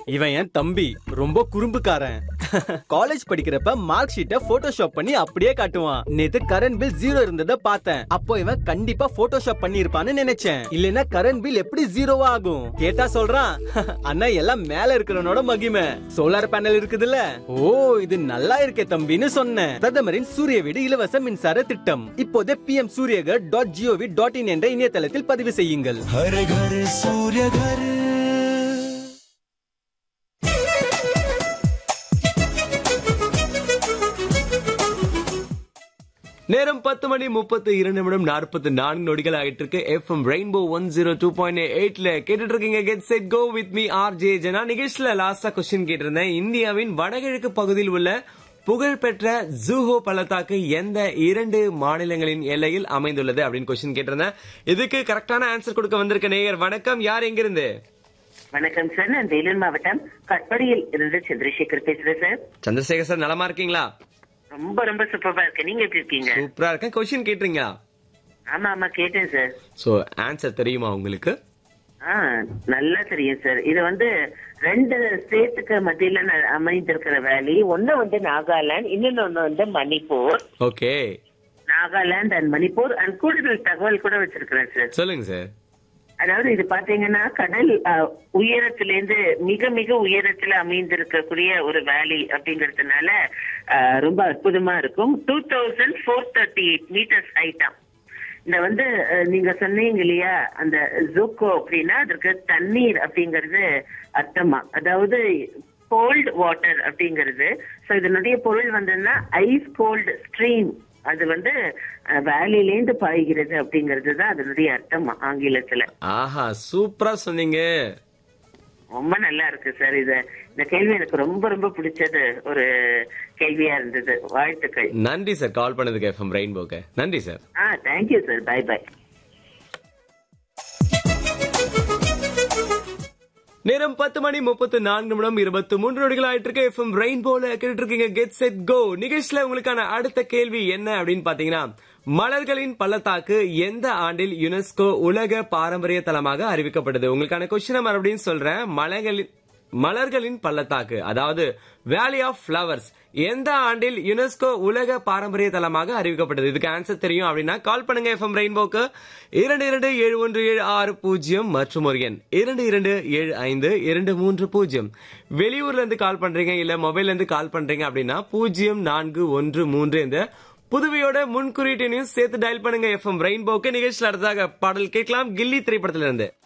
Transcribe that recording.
இவன் என் தம்பி ரொம்ப குறும்புக்காரன் காலேஜ் படிக்கிறப்ப மார்க் ஷீட்டை போட்டோஷாப் பண்ணி அப்படியே காட்டுவான் நேத்து கரண்ட் பில் ஜீரோ இருந்தத பார்த்தேன் அப்போ இவன் கண்டிப்பா போட்டோஷாப் பண்ணி இருப்பான்னு நினைச்சேன் இல்லனா கரண்ட் பில் எப்படி ஜீரோவா ஆகும் கேட்டா சொல்றான் அண்ணா எல்லாம் மேல இருக்கிறவனோட மகிமை சோலார் பேனல் இருக்குதுல்ல ஓ இது நல்லா இருக்கே தம்பின்னு சொன்னேன் பிரதமரின் சூரிய வீடு இலவச மின்சார திட்டம் இப்போதே PM Suryaghar dot G O V dot in என்ற இணையதளத்தில் பதிவு செய்யுங்கள் हर घर सूर्य घर நேரம் பத்து மணி முப்பத்து இரண்டு நிமிடம் நாற்பத்தி நான்கு நொடிகள் ஆகிட்டு இருக்கு FM rainbow one zero two point எயிட்ல கேட்டுட்டு இருக்கீங்க get set go with me R J Jana நிகழ்ச்சியில லாஸ்டா கொஸ்டின் கேட்டிருந்தேன் இந்தியாவின் வடகிழக்கு பகுதியில் உள்ள புகழ்பெற்ற ஜூஹோ பள்ளத்தாக்கு எந்த இரண்டு மாநிலங்களின் எல்லையில் அமைந்துள்ளது அப்படின்னு கொஸ்டின் கேட்டிருந்தேன் இதுக்கு கரெக்டான ஆன்சர் கொடுக்க வந்திருக்க நேயர் வணக்கம் யார் எங்கிருந்து வணக்கம் சார் நான் வேலூர் மாவட்டம் கட்படியில் இருந்து சந்திரசேகர் பேசுறேன் சார் சந்திரசேகர் சார் நலமா இருக்கீங்களா ரொம்ப ரொம்ப சூப்பரா இருக்கு நீங்க எப்படி இருக்கீங்க சூப்பரா இருக்கேன் கொஸ்டின் கேட்டுறீங்களா ஆமா ஆமா கேட்டேன் சார் சோ ஆன்சர் தெரியுமா உங்களுக்கு ஆ நல்லா தெரியும் சார் இது வந்து ரெண்டு ஸ்டேட்டுக்கு மத்தியில ந- அமைந்திருக்கிற வேலி ஒண்ணு வந்து நாகாலாந்து இன்னொன்னு ஒண்ணு வந்து Manipur okay Nagaland and Manipur and கூடுதல் தகவல் கூட வச்சிருக்கிறேன் சார் சொல்லுங்க சார் அதாவது இது பாத்தீங்கன்னா கடல் அஹ், உயரத்திலேருந்து மிக மிக உயரத்துல அமைந்திருக்கக்கூடிய ஒரு வேலி அப்படிங்கறதுனால அஹ், ரொம்ப அற்புதமா இருக்கும் two thousand four thirty eight metres ஹைட்டாம் இந்த வந்து அஹ், நீங்க சொன்னீங்க இல்லையா அந்த ஜூக்கோ அப்படின்னா அதற்கு தண்ணீர் அப்படிங்கிறது அர்த்தமா அதாவது கோல்ட் வாட்டர் அப்படிங்கிறது சோ இதனுடைய பொருள் வந்ததுன்னா ஐஸ் கோல்டு ஸ்ட்ரீம் அது வந்து அஹ், வேலியிலேந்து பாய்கிறது அப்படிங்கிறது தான் அதனுடைய அர்த்தம் ஆங்கிலத்துல ஆஹா சூப்பரா சொன்னீங்க ரொம்ப நல்லா இருக்கு சார் இது இந்த கேள்வி எனக்கு ரொம்ப ரொம்ப பிடிச்சது ஒரு கேள்வியா இருந்தது வாழ்த்துக்கள் நன்றி சார் கால் பண்ணதுக்கு எஃப்எம் ரெயின்போக்கு நன்றி சார் ஆ தேங்க்யூ சார் பை பை நேரம் பத்து மணி முப்பத்து நான்கு நிமிடம் இருபத்தி மூன்று நொடிகள் ஆயிட்டு இருக்கு எஃப்எம் ரெயின்போல கேட்டுட்டு இருக்கீங்க கெட் செட் கோ நிகழ்ச்சியில உங்களுக்கான அடுத்த கேள்வி என்ன அப்படின்னு பாத்தீங்கன்னா மலர்களின் பள்ளத்தாக்கு எந்த ஆண்டில் யுனெஸ்கோ உலக பாரம்பரிய தலமாக அறிவிக்கப்பட்டது உங்களுக்கான கொஸ்டினை மறுபடியும் சொல்றேன் மலர்களின் மலர்களின் பள்ளத்தாக்கு அதாவது வேலி ஆஃப் ஃபிளவர்ஸ் எந்த ஆண்டில் யுனெஸ்கோ உலக பாரம்பரிய தலமாக அறிவிக்கப்பட்டது இதுக்கு ஆன்சர் தெரியும் அப்படின்னா கால் பண்ணுங்க எஃப்எம் ரெயின்போக்கு இரண்டு இரண்டு ஏழு ஒன்று ஏழு ஆறு பூஜ்ஜியம் மற்றும் ஒரு எண் இரண்டு இரண்டு ஏழு ஐந்து இரண்டு மூன்று பூஜ்ஜியம் வெளியூர்ல இருந்து கால் பண்றீங்க இல்ல மொபைல்ல இருந்து கால் பண்றீங்க அப்படின்னா பூஜ்ஜியம் நான்கு ஒன்று மூன்று இந்த புதுவையோட முன்குறியீட்டையும் சேர்த்து டயல் பண்ணுங்க எஃப்எம் ரெயின்போக்கு நிகழ்ச்சியில் அடுத்ததாக பாடல் கேட்கலாம் கில்லி திரைப்படத்திலிருந்து